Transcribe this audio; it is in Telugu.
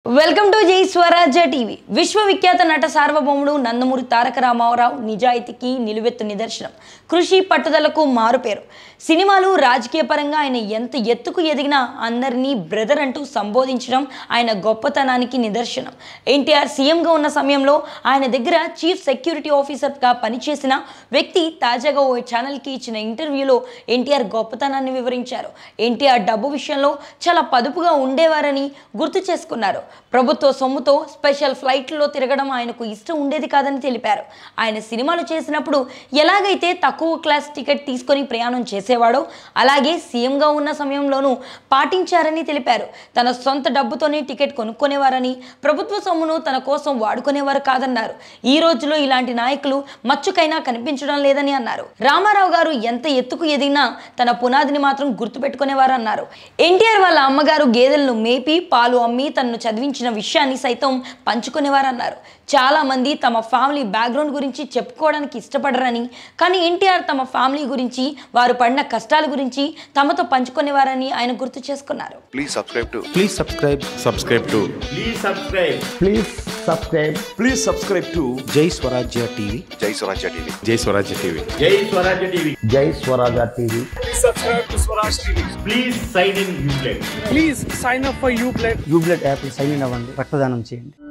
వెల్కమ్ టు జై స్వరాజ్య టీవీ విశ్వవిఖ్యాత నట సార్వభౌముడు నందమూరి తారక రామారావు నిజాయితీకి నిలువెత్తు నిదర్శనం కృషి పట్టుదలకు మారుపేరు సినిమాలు రాజకీయ పరంగా ఆయన ఎంత ఎత్తుకు ఎదిగినా అందరినీ బ్రదర్ అంటూ సంబోధించడం ఆయన గొప్పతనానికి నిదర్శనం ఎన్టీఆర్ సీఎంగా ఉన్న సమయంలో ఆయన దగ్గర చీఫ్ సెక్యూరిటీ ఆఫీసర్గా పనిచేసిన వ్యక్తి తాజాగా ఓ ఛానల్కి ఇచ్చిన ఇంటర్వ్యూలో ఎన్టీఆర్ గొప్పతనాన్ని వివరించారు ఎన్టీఆర్ డబ్బు విషయంలో చాలా పదుపుగా ఉండేవారని గుర్తు చేసుకున్నారు ప్రభుత్వ సొమ్ముతో స్పెషల్ ఫ్లైట్లో తిరగడం ఆయనకు ఇష్టం ఉండేది కాదని తెలిపారు ఆయన సినిమాలు చేసినప్పుడు ఎలాగైతే తక్కువ క్లాస్ టికెట్ తీసుకొని ప్రయాణం చేసేవాడో అలాగే సీఎంగా ఉన్న సమయంలోనూ పాటించారని తెలిపారు తన సొంత డబ్బుతోనే టికెట్ కొనుక్కునేవారని ప్రభుత్వ సొమ్మును తన కోసం వాడుకునేవారు కాదన్నారు ఈ రోజులో ఇలాంటి నాయకులు మచ్చుకైనా కనిపించడం లేదని అన్నారు రామారావు గారు ఎంత ఎత్తుకు ఎదిగినా తన పునాదిని మాత్రం గుర్తుపెట్టుకునేవారు అన్నారు ఎన్టీఆర్ వాళ్ళ అమ్మగారు గేదెలను మేపి పాలు అమ్మి తనను చదివించిన విషయాన్ని సైతం పంచుకునేవారన్నారు చాలా మంది తమ ఫ్యామిలీ బ్యాక్గ్రౌండ్ గురించి చెప్పుకోవడానికి ఇష్టపడరని కానీ ఎన్టీఆర్ తమ ఫ్యామిలీ గురించి వారు పడిన కష్టాల గురించి తమతో పంచుకునేవారని ఆయన గుర్తు చేసుకున్నారు Please subscribe to Please subscribe. Subscribe to Please subscribe. Please subscribe. Please subscribe to Jai Swarajya TV. Jai Swarajya TV. Jai Swarajya TV. Jai Swarajya TV. Jai Swaraja TV. Please sign in Uplay. Please sign up for Uplay యూబ్లెట్ యాప్ సైన్ ఇన్ అవ్వండి రక్తదానం చేయండి